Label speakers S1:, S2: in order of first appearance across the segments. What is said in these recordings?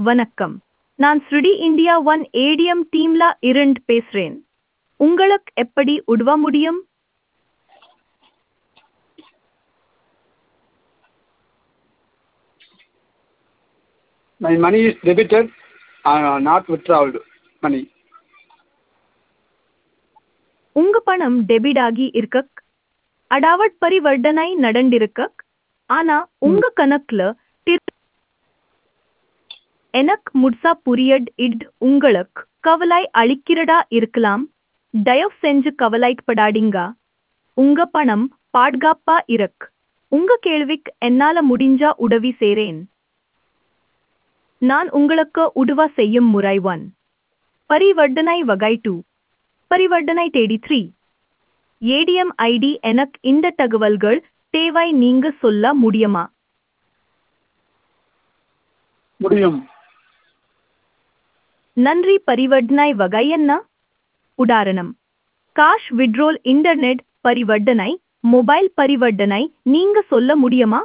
S1: வணக்கம் நான் ஸ்ருடி இந்தியா ஒன் ஏடிஎம் டீம்ல இருந்து பேசுறேன் உங்களுக்கு எப்படி உதவ முடியும்
S2: My money is debited, uh, not withdrawed money.
S1: உங்க பணம் டெபிட் ஆகி இருக்கக் அடாவட் பரிவர்த்தனை நடந்திருக்கக் ஆனா உங்க கணக்குல திரு- எனக்கு முட்சா புரியட் இட் உங்களுக்கு கவலை அளிக்கிறதா இருக்கலாம் தயவு செஞ்சு கவலைப்படாதீங்க உங்க பணம் பாதுகாப்பா இருக்கு உங்க கேள்விக்கு என்னால முடிஞ்சா உதவி செய்றேன் நான் உங்களுக்கு உதவ செய்யும் முறை ஒன் பரிவர்த்தனை வகை டூ பரிவர்த்தனை தேடி த்ரீ ஏடிஎம் ஐடி எனக்கு இந்த தகவல்கள் தேவை நீங்க சொல்ல முடியுமா
S2: முடியும்
S1: நன்றி பரிவர்த்தனை வகை என்ன உதாரணம் காஷ் விட்ரோல் இன்டர்நெட் பரிவர்த்தனை மொபைல் பரிவர்த்தனை நீங்க சொல்ல முடியுமா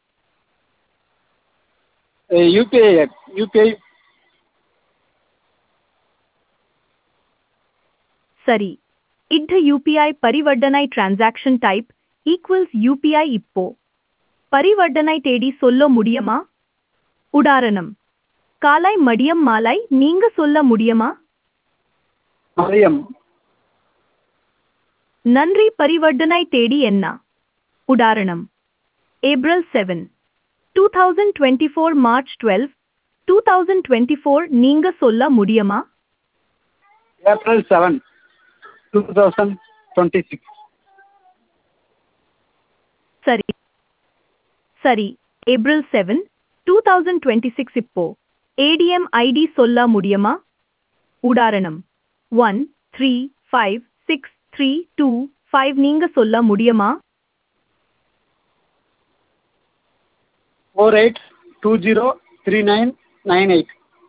S2: Uh, UPI, UPI,
S1: சரி இட்ட யூபிஐ பரிவர்த்தனை டிரான்சாக்ஷன் டைப் ஈக்குவல்ஸ் யூபிஐ இப்போ பரிவர்த்தனை தேடி சொல்ல முடியுமா உதாரணம் காலை மதியம் மாலை நீங்க சொல்ல முடியுமா
S2: மதியம்
S1: நன்றி பரிவர்த்தனை தேடி என்ன உதாரணம் April seven two thousand twenty four March twelve two thousand twenty four நீங்க சொல்ல முடியுமா
S2: April seven two thousand twenty six
S1: சரி சரி April seven two thousand twenty six இப்போ ஏடிஎம் ஐடி சொல்ல முடியுமா உதாரணம் one three five six three two five நீங்க சொல்ல முடியுமா
S2: four eight two zero three nine nine eight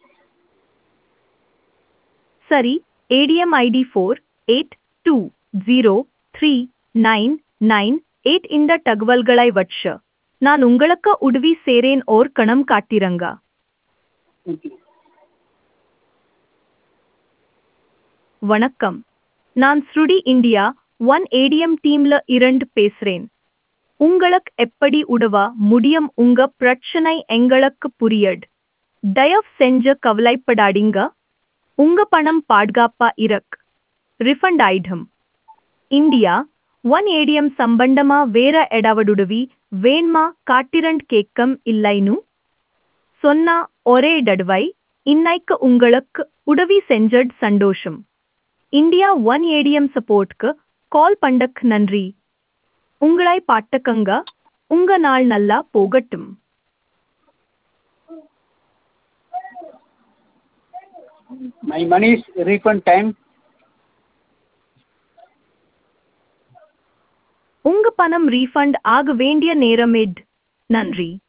S1: சரி ATM ID four eight two zero three nine nine eight இந்த தகவல்களை வச்சு நான் உங்களுக்கு உதவி சேரேன் ஓர் கணம் காட்டிரங்க வணக்கம் நான் ஸ்ருடி இந்தியா ஒன் ஏடிஎம் டீம்ல இருந்து பேசுறேன் உங்களுக்கு எப்படி உதவ முடியும் உங்க பிரச்சனை எங்களுக்கு புரியட் தயவு செஞ்சு கவலைப்படாதீங்க உங்க பணம் பாதுகாப்பா இருக்கு ரிஃபண்ட் ஆயிடும் இந்தியா ஒன் ஏடிஎம் சம்பந்தமா வேற எடாவதுடவி வேண்மா காட்டிரண்ட் கேட்கம் இல்லைன்னு சொன்னா ஒரே தடவை இன்னைக்கு உங்களுக்கு உதவி செஞ்சட் சந்தோஷம் இந்தியா ஒன் ஏடிஎம் சப்போர்ட்க்கு கால் பண்ணக் நன்றி உங்களை பாட்டக்கங்க உங்க நாள் நல்லா போகட்டும்
S2: My money is refund time.
S1: உங்க பணம் ரீஃபண்ட் ஆக வேண்டிய நேரம் எட் நன்றி